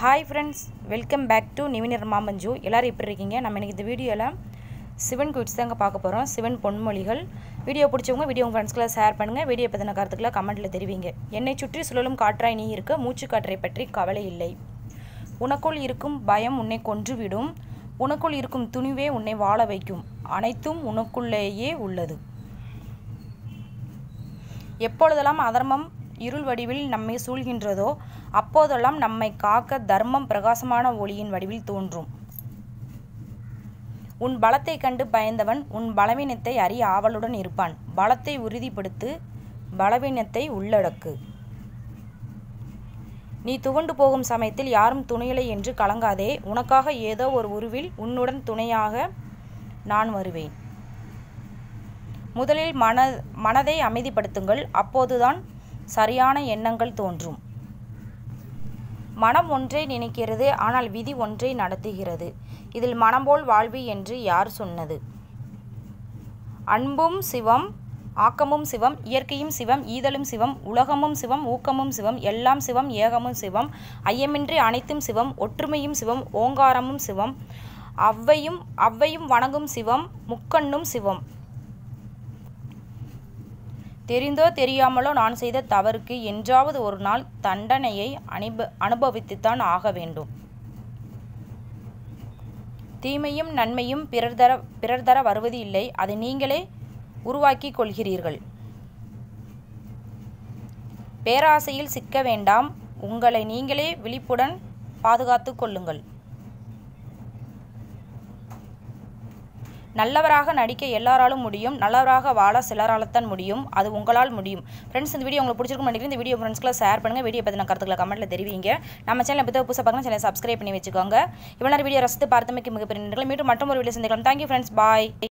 hi friends welcome back to நிவினர் மாமஞ்சு எல்லோரும் எப்படி இருக்கீங்க நம்ம இன்றைக்கி இந்த வீடியோவில் சிவன் குயிட்ஸ் தாங்க பார்க்க போகிறோம் சிவன் பொன்மொழிகள் வீடியோ பிடிச்சவங்க வீடியோ உங்கள் ஃப்ரெண்ட்ஸ்க்குள்ள ஷேர் பண்ணுங்கள் வீடியோ பற்றின கருத்துக்களை கமெண்ட்டில் தெரிவிங்க என்னை சுற்றி சுழலும் காற்றாய் நீ இருக்க மூச்சு காற்றை பற்றி கவலை இல்லை உனக்குள் இருக்கும் பயம் உன்னை கொன்றுவிடும் உனக்குள் இருக்கும் துணிவே உன்னை வாழ வைக்கும் அனைத்தும் உனக்குள்ளேயே உள்ளது எப்பொழுதெல்லாம் அதர்மம் இருள் வடிவில் நம்மை சூழ்கின்றதோ அப்போதெல்லாம் நம்மை காக்க தர்மம் பிரகாசமான ஒளியின் வடிவில் தோன்றும் உன் பலத்தை கண்டு பயந்தவன் உன் பலவீனத்தை அறிய ஆவலுடன் இருப்பான் பலத்தை உறுதிப்படுத்து பலவீனத்தை உள்ளடக்கு நீ துவண்டு போகும் சமயத்தில் யாரும் துணையில்லை என்று கலங்காதே உனக்காக ஏதோ ஒரு உருவில் உன்னுடன் துணையாக நான் வருவேன் முதலில் மன மனதை அமைதிப்படுத்துங்கள் அப்போதுதான் சரியான எண்ணங்கள் தோன்றும் மனம் ஒன்றை நினைக்கிறது ஆனால் விதி ஒன்றை நடத்துகிறது இதில் மனம் போல் வாழ்வி என்று யார் சொன்னது அன்பும் சிவம் ஆக்கமும் சிவம் இயற்கையும் சிவம் ஈதலும் சிவம் உலகமும் சிவம் ஊக்கமும் சிவம் எல்லாம் சிவம் ஏகமும் சிவம் ஐயமின்றி அனைத்தும் சிவம் ஒற்றுமையும் சிவம் ஓங்காரமும் சிவம் அவ்வையும் அவ்வையும் வணங்கும் சிவம் முக்கண்ணும் சிவம் தெரிந்தோ தெரியாமலோ நான் செய்த தவறுக்கு என்றாவது ஒரு நாள் தண்டனையை அனுப அனுபவித்துத்தான் ஆக வேண்டும் தீமையும் நன்மையும் பிறர் தர பிறர் தர வருவது இல்லை அதை நீங்களே உருவாக்கி கொள்கிறீர்கள் பேராசையில் சிக்க வேண்டாம் உங்களை நீங்களே விழிப்புடன் பாதுகாத்து கொள்ளுங்கள் நல்லவராக நடிக்க எல்லாராலும் முடியும் நல்லவராக வாழ சிலரால்தான் முடியும் அது உங்களால் முடியும் ஃப்ரெண்ட்ஸ் இந்த வீடியோ உங்களுக்கு பிடிச்சிருக்கும் நினைக்கிறேன் இந்த வீடியோ ஃப்ரெண்ட்ஸ்க்குள்ள ஷேர் பண்ணுங்கள் வீடியோ பற்றின கருத்துக்களை கமெண்ட்டில் தெரிவிங்க நம்ம சேனல் பற்றி புதுசாக பார்க்கணும் சேனல் சப்ஸ்கிரைப் பண்ணி வச்சுக்கோங்க இவ்வளோ நேரம் வீடியோ ரசித்து பார்த்தமைக்கு மிகப்பெரிய நன்றிகள் மீண்டும் மற்றும் ஒரு வீடியோ சந்திக்கலாம் தேங்க்யூ ஃப்ரெண்ட்ஸ் பாய்